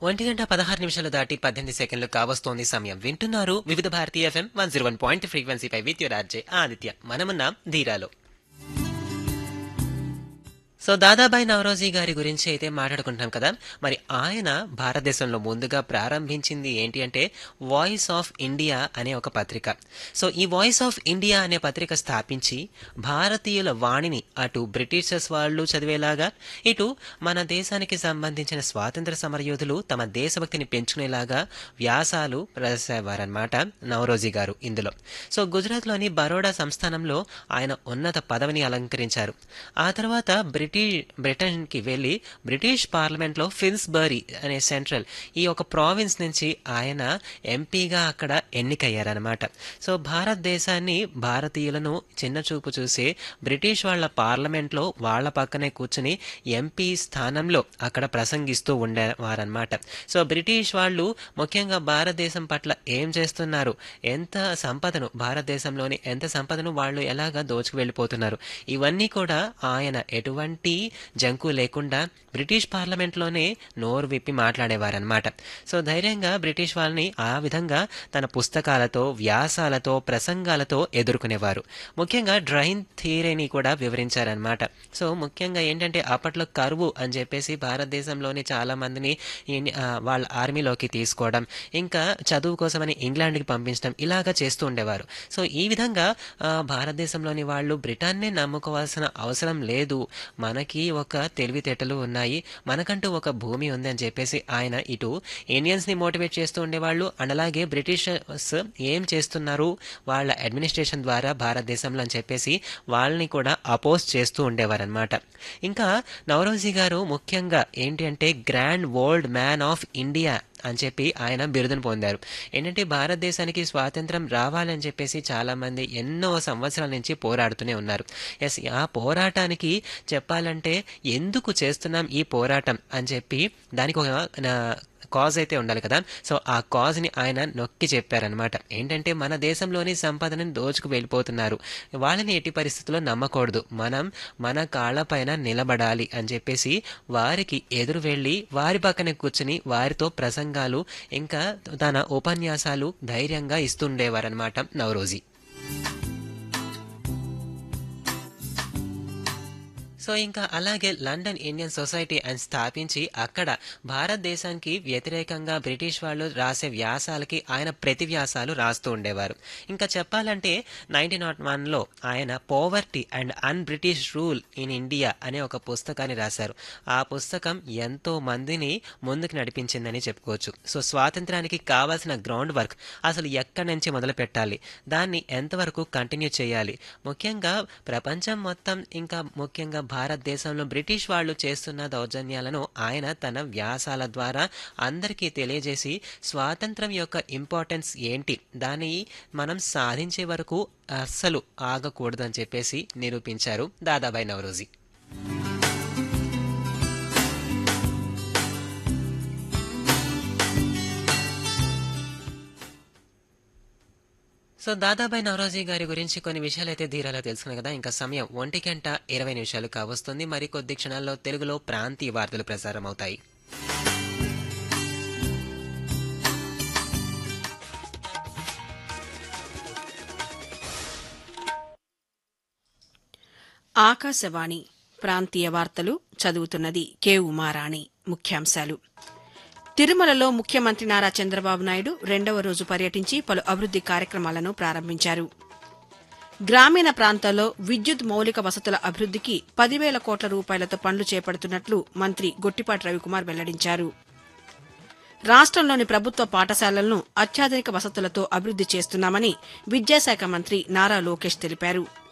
ఒంటి గంట పదహారు నిమిషాలు దాటి పద్దెనిమిది సెకండ్లు కావస్తోంది సమయం వింటున్నారు వివిధ భారతీయ FM one zero one point ఫ్రీక్వెన్సీపై విత్ రాజ్యే ఆదిత్య మనమున్నాం ధీరాలో సో దాదాబాయి నవరోజీ గారి గురించి అయితే మాట్లాడుకుంటున్నాం కదా మరి ఆయన భారతదేశంలో ముందుగా ప్రారంభించింది ఏంటి అంటే వాయిస్ ఆఫ్ ఇండియా అనే ఒక పత్రిక సో ఈ వాయిస్ ఆఫ్ ఇండియా అనే పత్రిక స్థాపించి భారతీయుల వాణిని అటు బ్రిటిషర్స్ వాళ్ళు చదివేలాగా ఇటు మన దేశానికి సంబంధించిన స్వాతంత్ర సమరయోధులు తమ దేశభక్తిని పెంచుకునేలాగా వ్యాసాలు రాసేవారనమాట నవరోజీ గారు ఇందులో సో గుజరాత్లోని బరోడా సంస్థానంలో ఆయన ఉన్నత పదవిని అలంకరించారు ఆ తర్వాత బ్రిటిష్ బ్రిటన్కి వెళ్ళి బ్రిటిష్ పార్లమెంట్లో ఫిన్స్బరీ అనే సెంట్రల్ ఈ ఒక ప్రావిన్స్ నుంచి ఆయన ఎంపీగా అక్కడ ఎన్నికయ్యారనమాట సో భారతదేశాన్ని భారతీయులను చిన్న చూపు చూసి బ్రిటిష్ వాళ్ళ పార్లమెంట్లో వాళ్ళ పక్కనే కూర్చుని ఎంపీ స్థానంలో అక్కడ ప్రసంగిస్తూ ఉండేవారనమాట సో బ్రిటిష్ వాళ్ళు ముఖ్యంగా భారతదేశం పట్ల ఏం చేస్తున్నారు ఎంత సంపదను భారతదేశంలోని ఎంత సంపదను వాళ్ళు ఎలాగా దోచుకు వెళ్ళిపోతున్నారు ఇవన్నీ కూడా ఆయన ఎటువంటి జంకు లేకుండా బ్రిటిష్ పార్లమెంట్లోనే నోరు విప్పి మాట్లాడేవారనమాట సో ధైర్యంగా బ్రిటిష్ వాళ్ళని ఆ విధంగా తన పుస్తకాలతో వ్యాసాలతో ప్రసంగాలతో ఎదుర్కొనేవారు ముఖ్యంగా డ్రైన్ థియరీని కూడా వివరించారనమాట సో ముఖ్యంగా ఏంటంటే అప్పట్లో కరువు అని చెప్పేసి భారతదేశంలోని చాలా మందిని ఈ- ఆ, వాళ్ళ ఆర్మీలోకి తీసుకోవడం ఇంకా చదువు కోసమని ఇంగ్లాండ్కి పంపించడం ఇలాగా చేస్తూ ఉండేవారు సో ఈ విధంగా ఆ, భారతదేశంలోని వాళ్ళు బ్రిటన్నే నమ్ముకోవాల్సిన అవసరం లేదు మనకి ఒక తెలివితేటలు ఉన్నాయి మనకంటూ ఒక భూమి ఉంది అని చెప్పేసి ఆయన ఇటు ఇండియన్స్ ని మోటివేట్ చేస్తూ ఉండేవాళ్ళు అండ్ అలాగే బ్రిటిషర్స్ ఏం చేస్తున్నారు వాళ్ళ అడ్మినిస్ట్రేషన్ ద్వారా భారతదేశంలో అని చెప్పేసి వాళ్ళని కూడా అపోజ్ చేస్తూ ఉండేవారనమాట ఇంకా నవరోజీ గారు ముఖ్యంగా ఏంటి అంటే grand old man of India అని చెప్పి ఆయన బిరుదును పొందారు ఏంటంటే భారతదేశానికి స్వాతంత్రం రావాలని చెప్పేసి చాలా మంది ఎన్నో సంవత్సరాల నుంచి పోరాడుతూనే ఉన్నారు ఎస్ ఆ పోరాటానికి చెప్పాలంటే ఎందుకు చేస్తున్నాం ఈ పోరాటం అని చెప్పి దానికి ఒక నా- కాజ్ అయితే ఉండాలి కదా సో ఆ కాజ్ని ఆయన నొక్కి చెప్పారనమాట ఏంటంటే మన దేశంలోని సంపదను దోచుకు వెళ్ళిపోతున్నారు వాళ్ళని ఎట్టి పరిస్థితుల్లో నమ్మకూడదు మనం మన కాళ్ళపైన నిలబడాలి అని చెప్పేసి వారికి ఎదురు వెళ్ళి వారి పక్కన కూర్చుని వారితో ప్రసంగాలు ఇంకా తన ఉపన్యాసాలు ధైర్యంగా ఇస్తుండేవారనమాట నవరోజీ సో ఇంకా అలాగే లండన్ ఇండియన్ సొసైటీ అని స్థాపించి అక్కడ భారతదేశానికి వ్యతిరేకంగా బ్రిటిష్ వాళ్ళు రాసే వ్యాసాలకి ఆయన ప్రతి వ్యాసాలు రాస్తూ ఉండేవారు ఇంకా చెప్పాలంటే నైన్టీన్ నాట్ వన్లో ఆయన poverty and un British rule in India అనే ఒక పుస్తకాన్ని రాశారు ఆ పుస్తకం ఎంతో మందిని ముందుకు నడిపించిందని చెప్పుకోవచ్చు సో స్వాతంత్రానికి కావాల్సిన గ్రౌండ్ వర్క్ అసలు ఎక్కడి నుంచి మొదలు పెట్టాలి దాన్ని ఎంతవరకు కంటిన్యూ చేయాలి ముఖ్యంగా ప్రపంచం మొత్తం ఇంకా ముఖ్యంగా భారతదేశంలో బ్రిటిష్ వాళ్ళు చేస్తున్న దౌర్జన్యాలను ఆయన తన వ్యాసాల ద్వారా అందరికీ తెలియజేసి స్వాతంత్రం యొక్క ఇంపార్టెన్స్ ఏంటి దాన్ని మనం సాధించే వరకు అస్సలు ఆగకూడదని చెప్పేసి నిరూపించారు దాదాబాయి నవరోజీ సో దాదాబాయి నవరోజీ గారి గురించి కొన్ని విషయాలు అయితే ధీరాలో తెలుసుకున్నాయి కదా ఇంకా సమయం ఒంటి గంట ఇరవై నిమిషాలు కావస్తుంది మరి కొద్ది క్షణాల్లో తెలుగులో ప్రాంతీయ వార్తలు ప్రసారం అవుతాయి ఆకాశవాణి ప్రాంతీయ వార్తలు చదువుతున్నది కె ఉమారాణి ముఖ్యాంశాలు తిరుమలలో ముఖ్యమంత్రి నారా చంద్రబాబు నాయుడు రెండవ రోజు పర్యటించి పలు అభివృద్ది కార్యక్రమాలను ప్రారంభించారు గ్రామీణ ప్రాంతాల్లో విద్యుత్ మౌలిక వసతుల అభివృద్దికి పదివేల కోట్ల రూపాయలతో పనులు చేపడుతున్నట్లు మంత్రి గొట్టిపాటి రవికుమార్ వెల్లడించారు రాష్ట్రంలోని ప్రభుత్వ పాఠశాలలను అత్యాధునిక వసతులతో అభివృద్ది చేస్తున్నామని విద్యాశాఖ మంత్రి నారా లోకేష్ తెలిపారు